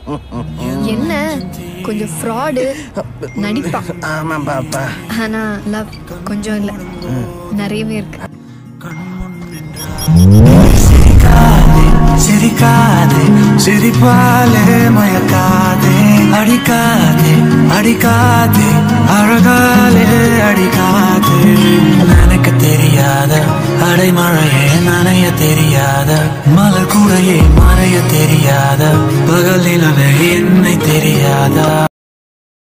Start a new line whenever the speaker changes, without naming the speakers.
என்ன கொஞ்சம் ஃப்ராடு நடிப்பா
ஆமா பாப்பா
ஆனா லவ் கொஞ்சம் இல்ல நிறையவே இருக்கு
சிரிக்காதே சிரிப்பாலே மயக்காதே அடிக்காதே அடிக்காதே அழகாலே அடிக்காதே நினைக்க தெரியாத அடைமழையே நனைய தெரியாத மலர் கூடையே மறைய தெரியாத பகல் நிலவே என்னை தெரியாதா